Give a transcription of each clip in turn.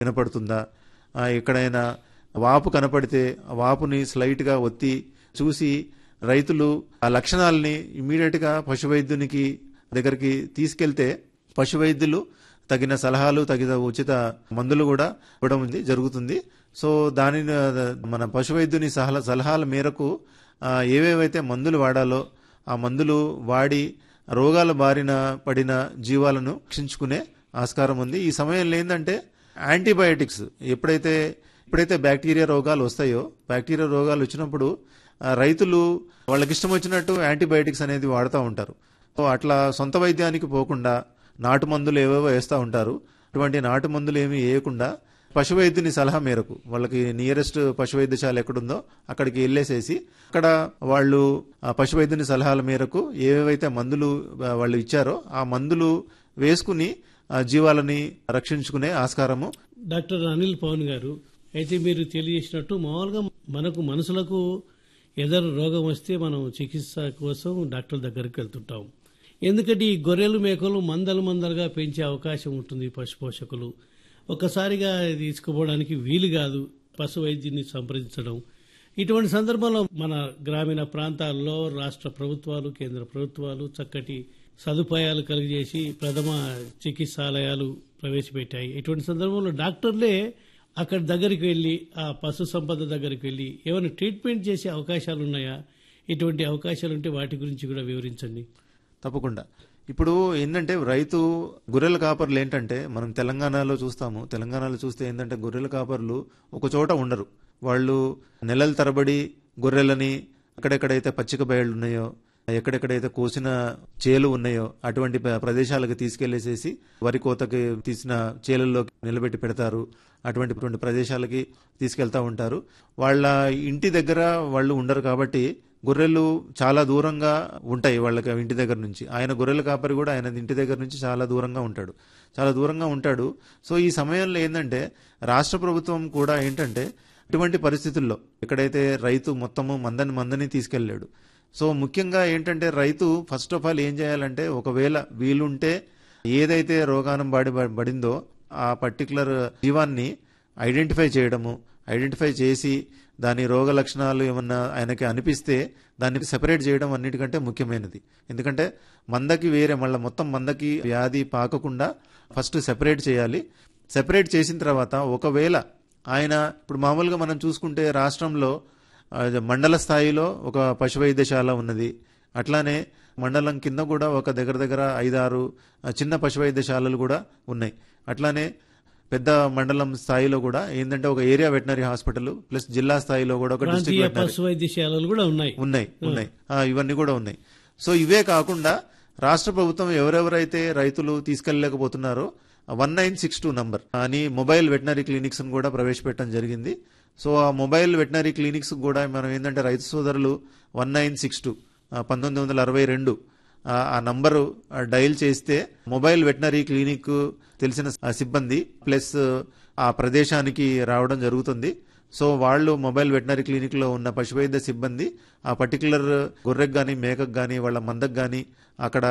వినపడుతుందా ఆ, ఎక్కడైనా వాపు కనపడితే ఆ వాపుని స్లైట్గా ఒత్తి చూసి రైతులు ఆ లక్షణాలని ఇమీడియట్గా పశువైద్యునికి దగ్గరికి తీసుకెళ్తే పశువైద్యులు తగిన సలహాలు తగిన ఉచిత మందులు కూడా ఇవ్వడం ఉంది జరుగుతుంది సో దానిని ఆ, మన పశువైద్యుని సలహా సలహాల మేరకు ఆ, ఏవేవైతే మందులు వాడాలో ఆ మందులు వాడి రోగాల బారిన పడిన జీవాలను రక్షించుకునే ఆస్కారం ఉంది ఈ సమయంలో ఏంటంటే యాంటీబయాటిక్స్ ఎప్పుడైతే ఎప్పుడైతే బ్యాక్టీరియా రోగాలు వస్తాయో బ్యాక్టీరియా రోగాలు వచ్చినప్పుడు ఆ, రైతులు వాళ్ళకి ఇష్టం వచ్చినట్టు యాంటీబయాటిక్స్ అనేది వాడుతూ ఉంటారు సో అట్లా సొంత వైద్యానికి పోకుండా నాటు మందులు ఏవేవో వేస్తూ ఉంటారు అటువంటి నాటు మందులు ఏమీ వేయకుండా పశువైద్యుని సలహా మేరకు వాళ్ళకి నియరెస్ట్ పశువైద్యశాల ఎక్కడుందో అక్కడికి వెళ్ళేసేసి అక్కడ వాళ్ళు ఆ పశువైద్యుని సలహాల మేరకు ఏవేవైతే మందులు ఆ, వాళ్ళు ఇచ్చారో ఆ మందులు వేసుకుని ఆ జీవాలని రక్షించుకునే ఆస్కారము డాక్టర్ అనిల్ పవన్ గారు అయితే మీరు తెలియజేసినట్టు మామూలుగా మనకు మనుషులకు ఏదైనా రోగం వస్తే మనం చికిత్స కోసం డాక్టర్ దగ్గరికి వెళ్తుంటాం ఎందుకంటే ఈ గొర్రెలు మేకలు మందలు మందలుగా పెంచే అవకాశం ఉంటుంది పశు పోషకులు ఒక్కసారిగా తీసుకుపోవడానికి వీలు కాదు పశు వైద్యుని సంప్రదించడం ఇటువంటి సందర్భంలో మన గ్రామీణ ప్రాంతాల్లో రాష్ట్ర ప్రభుత్వాలు కేంద్ర ప్రభుత్వాలు చక్కటి సదుపాయాలు కలిగజేసి ప్రథమ చికిత్సాలయాలు ప్రవేశపెట్టాయి ఇటువంటి సందర్భంలో డాక్టర్లే అక్కడి దగ్గరికి వెళ్ళి ఆ పశు సంపద దగ్గరికి వెళ్ళి ఏమైనా ట్రీట్మెంట్ చేసే అవకాశాలు ఉన్నాయా ఇటువంటి అవకాశాలు ఉంటే వాటి గురించి కూడా వివరించండి తప్పకుండా ఇప్పుడు ఏంటంటే రైతు గొర్రెల కాపర్లు ఏంటంటే మనం తెలంగాణలో చూస్తాము తెలంగాణలో చూస్తే ఏంటంటే గొర్రెల కాపర్లు ఒక చోట ఉండరు వాళ్ళు నెలల తరబడి గొర్రెలని అక్కడెక్కడైతే పచ్చిక బయళ్ళు ఉన్నాయో ఎక్కడెక్కడైతే కోసిన చేలు ఉన్నాయో అటువంటి ప్ర- ప్రదేశాలకు తీసుకెళ్లేసేసి వరి కోతకి తీసిన చేలల్లో నిలబెట్టి పెడతారు అటువంటి అటువంటి ప్రదేశాలకి తీసుకెళ్తా ఉంటారు వాళ్ళ ఇంటి దగ్గర వాళ్ళు ఉండరు కాబట్టి గొర్రెలు చాలా దూరంగా ఉంటాయి వాళ్ళకి ఇంటి దగ్గర నుంచి ఆయన గొర్రెల కాపరి కూడా ఆయన ఇంటి దగ్గర నుంచి చాలా దూరంగా ఉంటాడు చాలా దూరంగా ఉంటాడు సో ఈ సమయంలో ఏంటంటే రాష్ట్ర ప్రభుత్వం కూడా ఏంటంటే ఇటువంటి పరిస్థితుల్లో ఎక్కడైతే రైతు మొత్తము మందని మందని తీసుకెళ్ళాడు సో ముఖ్యంగా ఏంటంటే రైతు ఫస్ట్ ఆఫ్ ఆల్ ఏం చేయాలంటే ఒకవేళ వీలుంటే ఏదైతే రోగానం బాడి పడిందో ఆ పర్టికులర్ జీవాన్ని ఐడెంటిఫై చేయడము ఐడెంటిఫై చేసి దాని రోగ లక్షణాలు ఏమన్నా ఆయనకి అనిపిస్తే దాన్ని సెపరేట్ చేయడం అన్నిటికంటే ముఖ్యమైనది ఎందుకంటే మందకి వేరే మళ్ళీ మొత్తం మందకి వ్యాధి పాకకుండా ఫస్ట్ సెపరేట్ చేయాలి సెపరేట్ చేసిన తర్వాత ఒకవేళ ఆయన ఇప్పుడు మామూలుగా మనం చూసుకుంటే రాష్ట్రంలో ఆ, మండల స్థాయిలో ఒక పశు వైద్యశాల ఉన్నది అట్లానే మండలం కింద కూడా ఒక దగ్గర దగ్గర ఐదారు ఆ, చిన్న పశు వైద్యశాలలు కూడా ఉన్నాయి అట్లానే పెద్ద మండలం స్థాయిలో కూడా ఏంటంటే ఒక ఏరియా వెటనరీ హాస్పిటల్ ప్లస్ జిల్లా స్థాయిలో కూడా ఒక డిస్ట్రిక్ట్ ప్రాంతీయ వెటనరీ పశు వైద్యశాలలు కూడా ఉన్నాయి ఉన్నాయి ఉన్నాయి ఆ, ఇవన్నీ కూడా ఉన్నాయి సో ఇవే కాకుండా రాష్ట్ర ప్రభుత్వం ఎవరెవరైతే రైతులు తీసుకెళ్లలేకపోతున్నారో one nine six two number అని మొబైల్ వెటనరీ క్లినిక్స్ కూడా ప్రవేశపెట్టడం జరిగింది సో ఆ మొబైల్ వెటనరీ క్లినిక్స్ కూడా మనం ఏంటంటే రైతు సోదరులు వన్ నైన్ సిక్స్ టూ పంతొమ్మిది వందల అరవై రెండు ఆ- ఆ నంబరు ఆ, డయల్ చేస్తే మొబైల్ వెటనరీ క్లినిక్ తెలిసిన ఆ సిబ్బంది ప్లస్ ఆ ప్రదేశానికి రావడం జరుగుతుంది సో వాళ్ళు మొబైల్ వెటనరీ క్లినిక్ లో ఉన్న పశువైద్య సిబ్బంది ఆ పర్టికులర్ గొర్రెకు గాని మేకకు గాని వాళ్ళ మందకు గాని అక్కడ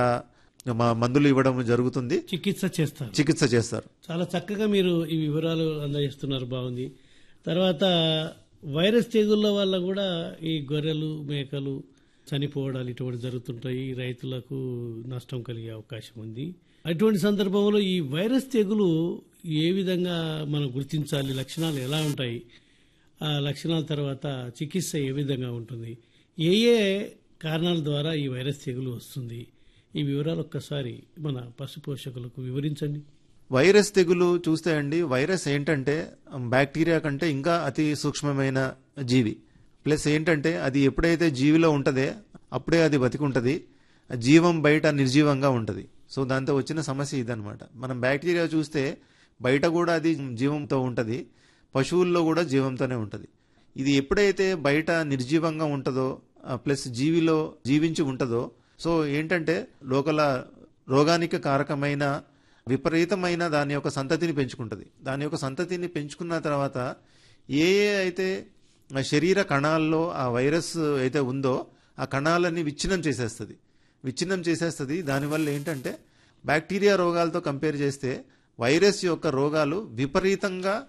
మ- మందులు ఇవ్వడం జరుగుతుంది చికిత్స చేస్తారు చికిత్స చేస్తారు చాలా చక్కగా మీరు ఈ వివరాలు అందజేస్తున్నారు బాగుంది తర్వాత వైరస్ తెగుళ్ళ వల్ల కూడా ఈ గొర్రెలు మేకలు చనిపోవడాలు ఇటువంటి జరుగుతుంటాయి రైతులకు నష్టం కలిగే అవకాశం ఉంది అటువంటి సందర్భంలో ఈ వైరస్ తెగులు ఏ విధంగా మనం గుర్తించాలి లక్షణాలు ఎలా ఉంటాయి ఆ లక్షణాల తర్వాత చికిత్స ఏ విధంగా ఉంటుంది ఏ ఏ కారణాల ద్వారా ఈ వైరస్ తెగులు వస్తుంది ఈ వివరాలు ఒక్కసారి మన పశు పోషకులకు వివరించండి వైరస్ తెగులు చూస్తే అండి వైరస్ ఏంటంటే బ్యాక్టీరియా కంటే ఇంకా అతి సూక్ష్మమైన జీవి ప్లస్ ఏంటంటే అది ఎప్పుడైతే జీవిలో ఉంటదే అప్పుడే అది బతికుంటది జీవం బయట నిర్జీవంగా ఉంటది సో దాంతో వచ్చిన సమస్య ఇదనమాట మనం బ్యాక్టీరియా చూస్తే బయట కూడా అది జీవంతో ఉంటది పశువుల్లో కూడా జీవంతోనే ఉంటది ఇది ఎప్పుడైతే బయట నిర్జీవంగా ఉంటుందో ఆ, ప్లస్ జీవిలో జీవించి ఉంటుందో సో ఏంటంటే లోకల రోగానికి కారకమైన విపరీతమైన దాని యొక్క సంతతిని పెంచుకుంటుంది దాని యొక్క సంతతిని పెంచుకున్న తర్వాత ఏ ఏ అయితే ఆ శరీర కణాల్లో ఆ వైరస్ అయితే ఉందో ఆ కణాలని విచ్ఛిన్నం చేసేస్తుంది విచ్ఛిన్నం చేసేస్తుంది దానివల్ల ఏంటంటే బ్యాక్టీరియా రోగాలతో కంపేర్ చేస్తే వైరస్ యొక్క రోగాలు విపరీతంగా